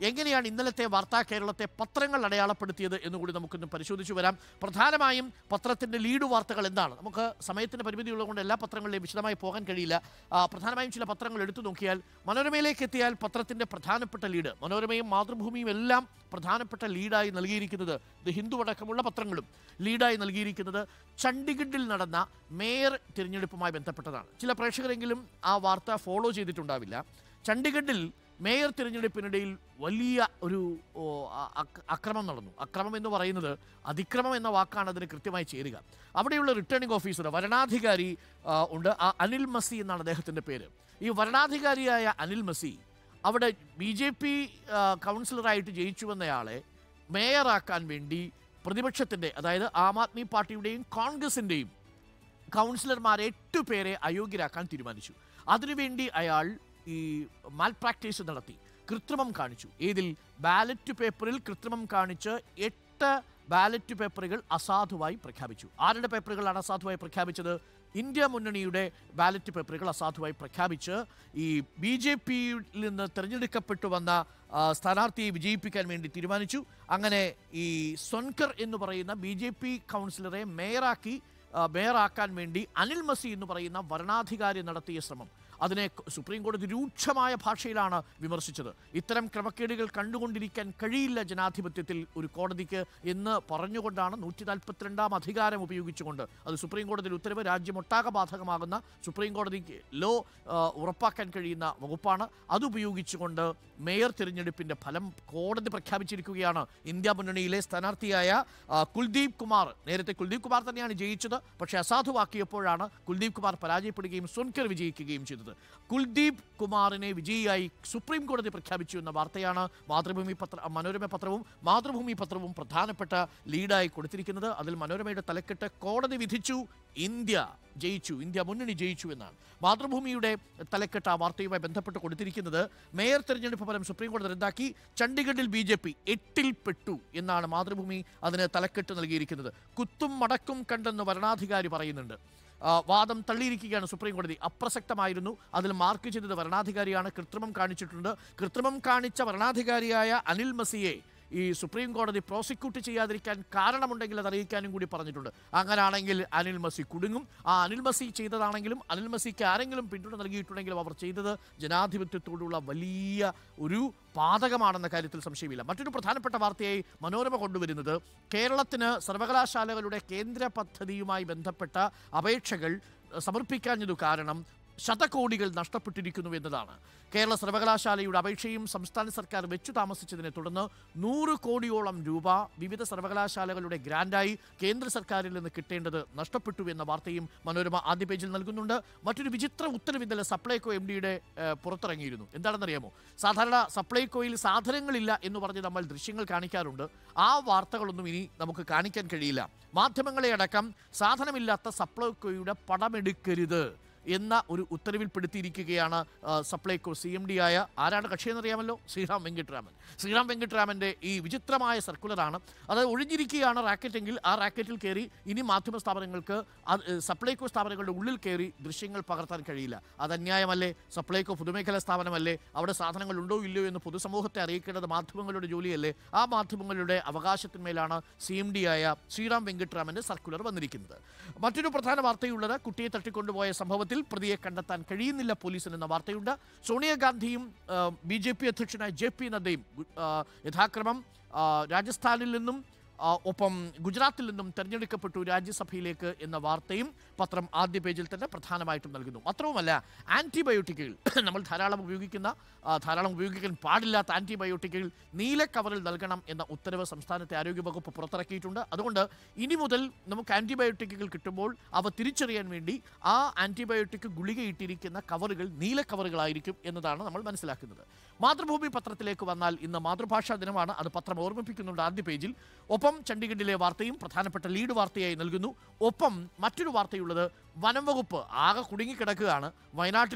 എങ്ങനെയാണ് ഇന്നലത്തെ വാർത്താ കേരളത്തെ പത്രങ്ങൾ അടയാളപ്പെടുത്തിയത് എന്നുകൂടി നമുക്കൊന്ന് പരിശോധിച്ചു വരാം പ്രധാനമായും പത്രത്തിൻ്റെ ലീഡ് വാർത്തകൾ എന്താണ് നമുക്ക് സമയത്തിൻ്റെ പരിമിതി ഉള്ളതുകൊണ്ട് എല്ലാ പത്രങ്ങളിലെയും വിശദമായി പോകാൻ കഴിയില്ല ആ, പ്രധാനമായും ചില പത്രങ്ങൾ എടുത്തു നോക്കിയാൽ മനോരമയിലേക്ക് എത്തിയാൽ പത്രത്തിൻ്റെ പ്രധാനപ്പെട്ട ലീഡ് മനോരമയും മാതൃഭൂമിയും എല്ലാം പ്രധാനപ്പെട്ട ലീഡായി നൽകിയിരിക്കുന്നത് ദ ഹിന്ദു അടക്കമുള്ള പത്രങ്ങളും ലീഡായി നൽകിയിരിക്കുന്നത് ചണ്ഡീഗഡിൽ നടന്ന മേയർ തിരഞ്ഞെടുപ്പുമായി ബന്ധപ്പെട്ടതാണ് ചില പ്രേക്ഷകരെങ്കിലും ആ വാർത്ത ഫോളോ ചെയ്തിട്ടുണ്ടാവില്ല ചണ്ഡീഗഡിൽ മേയർ തിരഞ്ഞെടുപ്പിനിടയിൽ വലിയ ഒരു ഓ, അ- അക്ര- അക്രമം നടന്നു അക്രമം എന്ന് പറയുന്നത് അതിക്രമം എന്ന വാക്കാണ് അതിന് കൃത്യമായി ചേരുക അവിടെയുള്ള റിട്ടേണിംഗ് ഓഫീസർ വരണാധികാരി ആ, ഉണ്ട് ആ അനിൽ മസി എന്നാണ് അദ്ദേഹത്തിൻ്റെ പേര് ഈ വരണാധികാരിയായ അനിൽ മസി അവിടെ ബി ജെ പി കൗൺസിലറായിട്ട് ജയിച്ചു വന്നയാളെ മേയറാക്കാൻ വേണ്ടി പ്രതിപക്ഷത്തിൻ്റെ അതായത് ആം ആദ്മി പാർട്ടിയുടെയും കോൺഗ്രസിൻ്റെയും കൗൺസിലർമാരെ എട്ട് പേരെ അയോഗ്യരാക്കാൻ തീരുമാനിച്ചു അതിനുവേണ്ടി അയാൾ ഈ മാൽ പ്രാക്ടീസ് നടത്തി കൃത്രിമം കാണിച്ചു ഏതിൽ ബാലറ്റ് പേപ്പറിൽ കൃത്രിമം കാണിച്ച് എട്ട് ബാലറ്റ് പേപ്പറുകൾ അസാധുവായി പ്രഖ്യാപിച്ചു ആരുടെ പേപ്പറുകളാണ് അസാധുവായി പ്രഖ്യാപിച്ചത് ഇന്ത്യ മുന്നണിയുടെ ബാലറ്റ് പേപ്പറുകൾ അസാധുവായി പ്രഖ്യാപിച്ച് ഈ ബി ജെ പിയിൽ നിന്ന് തിരഞ്ഞെടുക്കപ്പെട്ടു വന്ന ആ, സ്ഥാനാർത്ഥിയെ വിജയിപ്പിക്കാൻ വേണ്ടി തീരുമാനിച്ചു അങ്ങനെ ഈ സൊൻകർ എന്ന് പറയുന്ന ബി ജെ പി കൗൺസിലറെ മേയറാക്കി ആ, മേയറാക്കാൻ വേണ്ടി അനിൽ മസി എന്ന് പറയുന്ന വരണാധികാരി നടത്തിയ ശ്രമം അതിനെ ക- സുപ്രീം കോടതി രൂക്ഷമായ ഭാഷയിലാണ് വിമർശിച്ചത് ഇത്തരം ക്രമക്കേടുകൾ കണ്ടുകൊണ്ടിരിക്കാൻ കഴിയില്ല ജനാധിപത്യത്തിൽ ഒരു കോടതിക്ക് എന്ന് പറഞ്ഞുകൊണ്ടാണ് നൂറ്റി നാൽപ്പത്തിരണ്ടാം അധികാരം ഉപയോഗിച്ചുകൊണ്ട് അത് സുപ്രീം കോടതിയുടെ ഉത്തരവ് രാജ്യമൊട്ടാകെ ബാധകമാകുന്ന സുപ്രീം കോടതിക്ക് ലോ ആ, ഉറപ്പാക്കാൻ കഴിയുന്ന വകുപ്പാണ് അതുപയോഗിച്ചുകൊണ്ട് മേയർ തിരഞ്ഞെടുപ്പിന്റെ ഫലം കോടതി പ്രഖ്യാപിച്ചിരിക്കുകയാണ് ഇന്ത്യ മുന്നണിയിലെ സ്ഥാനാർത്ഥിയായ ആ, കുൽദീപ് കുമാർ നേരത്തെ കുൽദീപ് കുമാർ തന്നെയാണ് ജയിച്ചത് പക്ഷേ അസാധുവാക്കിയപ്പോഴാണ് കുൽദീപ് കുമാർ പരാജയപ്പെടുകയും സൊൻകർ വിജയിക്കുകയും ചെയ്തത് കുൽദീപ് കുമാറിനെ വിജയിയായി സുപ്രീം കോടതി പ്രഖ്യാപിച്ചു എന്ന വാർത്തയാണ് മാതൃഭൂമി പത്ര മനോരമ പത്രവും മാതൃഭൂമി പത്രവും പ്രധാനപ്പെട്ട ലീഡായി കൊടുത്തിരിക്കുന്നത് അതിൽ മനോരമയുടെ തലക്കെട്ട് കോടതി വിധിച്ചു ഇന്ത്യ ജയിച്ചു ഇന്ത്യ മുന്നണി ജയിച്ചു എന്നാണ് മാതൃഭൂമിയുടെ തലക്കെട്ട് ആ വാർത്തയുമായി ബന്ധപ്പെട്ട് കൊടുത്തിരിക്കുന്നത് മേയർ തെരഞ്ഞെടുപ്പ് ഫലം സുപ്രീം കോടതി റദ്ദാക്കി ചണ്ഡീഗഡിൽ ബി ജെ പി എട്ടിൽ പെട്ടു എന്നാണ് മാതൃഭൂമി അതിന് തലക്കെട്ട് നൽകിയിരിക്കുന്നത് കുത്തും മടക്കും കണ്ടെന്ന് വരണാധികാരി പറയുന്നുണ്ട് ആ, വാദം തള്ളിയിരിക്കുകയാണ് സുപ്രീം കോടതി അപ്രസക്തമായിരുന്നു അതിൽ മാർക്ക് ചെയ്തത് വരണാധികാരിയാണ് കൃത്രിമം കാണിച്ചിട്ടുണ്ട് കൃത്രിമം കാണിച്ച വരണാധികാരിയായ അനിൽ മസിയെ ഈ സുപ്രീം കോടതി പ്രോസിക്യൂട്ട് ചെയ്യാതിരിക്കാൻ കാരണമുണ്ടെങ്കിൽ അത് അറിയിക്കാനും കൂടി പറഞ്ഞിട്ടുണ്ട് അങ്ങനാണെങ്കിൽ അനിൽ മസി കുടുങ്ങും ആ അനിൽ മസി ചെയ്തതാണെങ്കിലും അനിൽ മസിക്ക് ആരെങ്കിലും പിന്തുണ നൽകിയിട്ടുണ്ടെങ്കിലും അവർ ചെയ്തത് ജനാധിപത്യത്തോടുള്ള വലിയ ഒരു പാതകമാണെന്ന കാര്യത്തിൽ സംശയമില്ല മറ്റൊരു പ്രധാനപ്പെട്ട വാർത്തയായി മനോരമ കൊണ്ടുവരുന്നത് കേരളത്തിന് സർവകലാശാലകളുടെ കേന്ദ്ര പദ്ധതിയുമായി ബന്ധപ്പെട്ട അപേക്ഷകൾ സമർപ്പിക്കാഞ്ഞതു കാരണം ശതകോടികൾ നഷ്ടപ്പെട്ടിരിക്കുന്നു എന്നതാണ് കേരള സർവകലാശാലയുടെ അപേക്ഷയും സംസ്ഥാന സർക്കാർ വെച്ചു താമസിച്ചതിനെ തുടർന്ന് നൂറ് കോടിയോളം രൂപ വിവിധ സർവകലാശാലകളുടെ ഗ്രാൻഡായി കേന്ദ്ര സർക്കാരിൽ നിന്ന് കിട്ടേണ്ടത് നഷ്ടപ്പെട്ടു എന്ന വാർത്തയും മനോരമ ആദ്യ പേജിൽ നൽകുന്നുണ്ട് മറ്റൊരു വിചിത്ര ഉത്തരവ് ഇന്നലെ സപ്ലൈകോ എം ഡിയുടെ പുറത്തിറങ്ങിയിരുന്നു എന്താണെന്നറിയാമോ സാധാരണ സപ്ലൈകോയിൽ സാധനങ്ങളില്ല എന്ന് പറഞ്ഞ് നമ്മൾ ദൃശ്യങ്ങൾ കാണിക്കാറുണ്ട് ആ വാർത്തകളൊന്നും ഇനി നമുക്ക് കാണിക്കാൻ കഴിയില്ല മാധ്യമങ്ങളെ അടക്കം സാധനമില്ലാത്ത സപ്ലൈകോയുടെ പടമെടുക്കരുത് എന്ന ഒരു ഉത്തരവിൽപ്പെടുത്തിയിരിക്കുകയാണ് ആ, സപ്ലൈകോ സി എം ഡി ആയ ആരാണ് കക്ഷിയെന്നറിയാമല്ലോ ശ്രീറാം വെങ്കിട്ടരാമൻ ശ്രീറാം വെങ്കിട്ടരാമൻ്റെ ഈ വിചിത്രമായ സർക്കുലറാണ് അത് ഒഴിഞ്ഞിരിക്കുകയാണ് റാക്കറ്റെങ്കിൽ ആ റാക്കറ്റിൽ കയറി ഇനി മാധ്യമ സ്ഥാപനങ്ങൾക്ക് അത് ഏ, സപ്ലൈകോ സ്ഥാപനങ്ങളുടെ ഉള്ളിൽ കയറി ദൃശ്യങ്ങൾ പകർത്താൻ കഴിയില്ല അത് അന്യായമല്ലേ സപ്ലൈകോ പൊതുമേഖലാ സ്ഥാപനമല്ലേ അവിടെ സാധനങ്ങൾ ഉണ്ടോ ഇല്ലയോ എന്ന് പൊതുസമൂഹത്തെ അറിയിക്കേണ്ടത് മാധ്യമങ്ങളുടെ ജോലിയല്ലേ ആ മാധ്യമങ്ങളുടെ അവകാശത്തിന്മേലാണ് സി എം ഡി ആയ ശ്രീറാം വെങ്കിട്ടരാമൻ്റെ സർക്കുലർ വന്നിരിക്കുന്നത് മറ്റൊരു പ്രധാന വാർത്തയുള്ളത് കുട്ടിയെ തട്ടിക്കൊണ്ടുപോയ സംഭവത്തിൽ പ്രതിയെ കണ്ടെത്താൻ കഴിയുന്നില്ല പോലീസിന് എന്ന വാർത്തയുണ്ട് സോണിയാഗാന്ധിയും ബി ജെ പി അധ്യക്ഷനായ ജെ പി നദ്ദയും ആ, യഥാക്രമം ആ, രാജസ്ഥാനിൽ നിന്നും ആ, ഒപ്പം ഗുജറാത്തിൽ നിന്നും തെരഞ്ഞെടുക്കപ്പെട്ടു രാജ്യസഭയിലേക്ക് എന്ന വാർത്തയും പത്രം ആദ്യ പേജിൽ തന്നെ പ്രധാനമായിട്ടും നൽകുന്നു മാത്രവുമല്ല ആൻറ്റിബയോട്ടിക്കുകൾ നമ്മൾ ധാരാളം ഉപയോഗിക്കുന്ന ആ, ധാരാളം ഉപയോഗിക്കാൻ പാടില്ലാത്ത ആൻറ്റിബയോട്ടിക്കുകൾ നീല കവറിൽ നൽകണം എന്ന ഉത്തരവ് സംസ്ഥാനത്തെ ആരോഗ്യവകുപ്പ് പുറത്തിറക്കിയിട്ടുണ്ട് അതുകൊണ്ട് ഇനി മുതൽ നമുക്ക് ആൻറ്റിബയോട്ടിക്കുകൾ കിട്ടുമ്പോൾ അവ തിരിച്ചറിയാൻ വേണ്ടി ആ ആൻറ്റിബയോട്ടിക് ഗുളികയിട്ടിരിക്കുന്ന കവറുകൾ നീല കവറുകളായിരിക്കും എന്നതാണ് നമ്മൾ മനസ്സിലാക്കുന്നത് മാതൃഭൂമി പത്രത്തിലേക്ക് വന്നാൽ ഇന്ന് മാതൃഭാഷാ ദിനമാണ് അത് പത്രം ഓർമ്മിപ്പിക്കുന്നുണ്ട് ആദ്യ പേജിൽ ഒപ്പം ചണ്ഡീഗഡിലെ വാർത്തയും പ്രധാനപ്പെട്ട ലീഡ് വാർത്തയായി നൽകുന്നു ഒപ്പം മറ്റൊരു വാർത്തയുള്ളത് വനം വകുപ്പ് ആകെ കുടുങ്ങിക്കിടക്കുകയാണ് വയനാട്ടിലും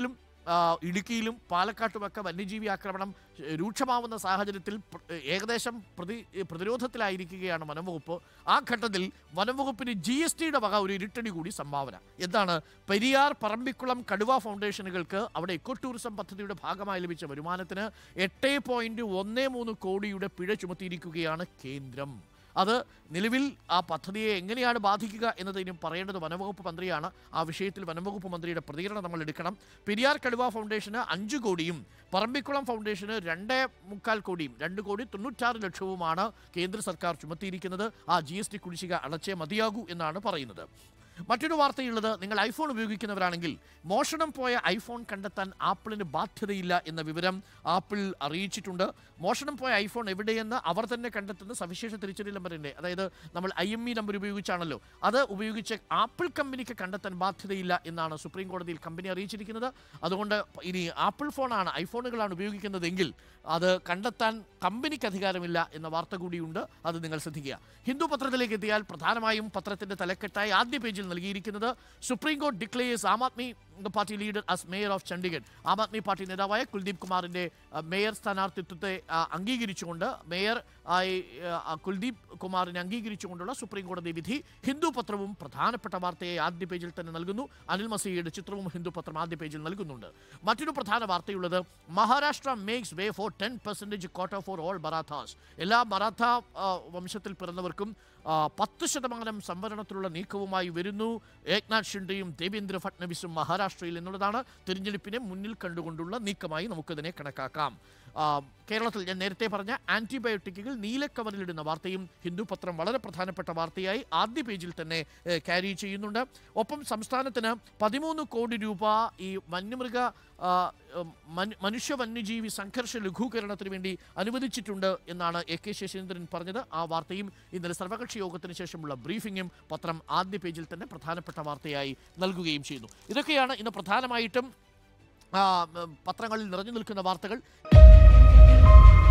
ആ, ഇടുക്കിയിലും പാലക്കാട്ടുമൊക്കെ വന്യജീവി ആക്രമണം ഏ, രൂക്ഷമാവുന്ന സാഹചര്യത്തിൽ പ്ര- ഏകദേശം പ്രതി പ്രതിരോധത്തിലായിരിക്കുകയാണ് വനംവകുപ്പ് ആ ഘട്ടത്തിൽ വനംവകുപ്പിന് ജി എസ് ടിയുടെ വക ഒരു ഇരുട്ടടി കൂടി സംഭാവന എന്താണ് പെരിയാർ പറമ്പിക്കുളം കടുവ ഫൗണ്ടേഷനുകൾക്ക് അവിടെ എക്കോ ടൂറിസം പദ്ധതിയുടെ ഭാഗമായി ലഭിച്ച വരുമാനത്തിന് എട്ട് പോയിന്റ് ഒന്ന് മൂന്ന് കോടിയുടെ പിഴ ചുമത്തിയിരിക്കുകയാണ് കേന്ദ്രം അത് നിലവിൽ ആ പദ്ധതിയെ എങ്ങനെയാണ് ബാധിക്കുക എന്നത് ഇനിയും പറയേണ്ടത് വനംവകുപ്പ് മന്ത്രിയാണ് ആ വിഷയത്തിൽ വനംവകുപ്പ് മന്ത്രിയുടെ പ്രതികരണം നമ്മൾ എടുക്കണം പെരിയാർ കടുവ ഫൗണ്ടേഷന് അഞ്ച് കോടിയും പറമ്പിക്കുളം ഫൗണ്ടേഷന് രണ്ട് മുക്കാൽ കോടിയും രണ്ട് കോടി തൊണ്ണൂറ്റാറ് ലക്ഷവുമാണ് കേന്ദ്ര സർക്കാർ ചുമത്തിയിരിക്കുന്നത് ആ ജി എസ് ടി കുടിശ്ശിക അടച്ചേ മതിയാകൂ എന്നാണ് പറയുന്നത് മറ്റൊരു വാർത്തയുള്ളത് നിങ്ങൾ ഐഫോൺ ഉപയോഗിക്കുന്നവരാണെങ്കിൽ മോഷണം പോയ ഐഫോൺ കണ്ടെത്താൻ ആപ്പിളിന് ബാധ്യതയില്ല എന്ന വിവരം ആപ്പിൾ അറിയിച്ചിട്ടുണ്ട് മോഷണം പോയ ഐഫോൺ എവിടെയെന്ന് അവർ തന്നെ കണ്ടെത്തുന്ന സവിശേഷ തിരിച്ചറിയൽ നമ്പറിൻ്റെ അതായത് നമ്മൾ ഐ എം ഇ നമ്പർ ഉപയോഗിച്ചാണല്ലോ അത് ഉപയോഗിച്ച് ആപ്പിൾ കമ്പനിക്ക് കണ്ടെത്താൻ ബാധ്യതയില്ല എന്നാണ് സുപ്രീം കോടതിയിൽ കമ്പനി അറിയിച്ചിരിക്കുന്നത് അതുകൊണ്ട് ഇനി ആപ്പിൾ ഫോണാണ് ഐഫോണുകളാണ് ഉപയോഗിക്കുന്നതെങ്കിൽ അത് കണ്ടെത്താൻ കമ്പനിക്ക് അധികാരമില്ല എന്ന വാർത്ത കൂടിയുണ്ട് അത് നിങ്ങൾ ശ്രദ്ധിക്കുക ഹിന്ദു പത്രത്തിലേക്ക് എത്തിയാൽ പ്രധാനമായും പത്രത്തിന്റെ തലക്കെട്ടായി ആദ്യ പേജിൽ നൽകിയിരിക്കുന്നത് സുപ്രീം കോടതി declares Aam Aadmi party leader as mayor of Chandigarh Aam Aadmi party നേതാവായ കുൽദീപ് കുമാറിന്റെ ആ, മേയർ സ്ഥാനാർത്ഥിത്വത്തെ ആ, അംഗീകരിച്ചുകൊണ്ട് മേയർ ആയി ആ, കുൽദീപ് കുമാറിനെ അംഗീകരിച്ചുകൊണ്ടുള്ള സുപ്രീം കോടതി വിധി ഹിന്ദു പത്രവും പ്രധാനപ്പെട്ട വാർത്തയെ ആദ്യ പേജിൽ തന്നെ നൽകുന്നു അനിൽ മസിയുടെ ചിത്രവും ഹിന്ദു പത്രം ആദ്യ പേജിൽ നൽകുന്നുണ്ട് മറ്റൊരു പ്രധാന വാർത്തയുള്ളത് Maharashtra makes way for ten percentage quota for all Marathas എല്ലാ മറാത്ത ആ, വംശത്തിൽ പിറന്നവർക്കും ആ, പത്ത് ശതമാനം സംവരണത്തിലുള്ള നീക്കവുമായി വരുന്നു ഏക്നാഥ് ഷിൻഡെയും ദേവേന്ദ്ര ഫട്നവിസും മഹാരാഷ്ട്രയിൽ എന്നുള്ളതാണ് തിരഞ്ഞെടുപ്പിനെ മുന്നിൽ കണ്ടുകൊണ്ടുള്ള നീക്കമായി നമുക്കതിനെ കണക്കാക്കാം ആ, കേരളത്തിൽ ഞാൻ നേരത്തെ പറഞ്ഞ ആന്റിബയോട്ടിക്കുകൾ നീലക്കവറിലിടുന്ന വാർത്തയും ഹിന്ദു പത്രം വളരെ പ്രധാനപ്പെട്ട വാർത്തയായി ആദ്യ പേജിൽ തന്നെ ഏഹ്, ക്യാരി ചെയ്യുന്നുണ്ട് ഒപ്പം സംസ്ഥാനത്തിന് പതിമൂന്ന് കോടി രൂപ ഈ വന്യമൃഗ ആ, ഉം, മനു- മനുഷ്യ വന്യജീവി സംഘർഷ ലഘൂകരണത്തിന് വേണ്ടി അനുവദിച്ചിട്ടുണ്ട് എന്നാണ് എ കെ ശശീന്ദ്രൻ പറഞ്ഞത് ആ വാർത്തയും ഇന്നലെ സർവകക്ഷി യോഗത്തിന് ശേഷമുള്ള ബ്രീഫിംഗും പത്രം ആദ്യ പേജിൽ തന്നെ പ്രധാനപ്പെട്ട വാർത്തയായി നൽകുകയും ചെയ്യുന്നു ഇതൊക്കെയാണ് ഇന്ന് പ്രധാനമായിട്ടും ആ, ഉം, പത്രങ്ങളിൽ നിറഞ്ഞു നിൽക്കുന്ന വാർത്തകൾ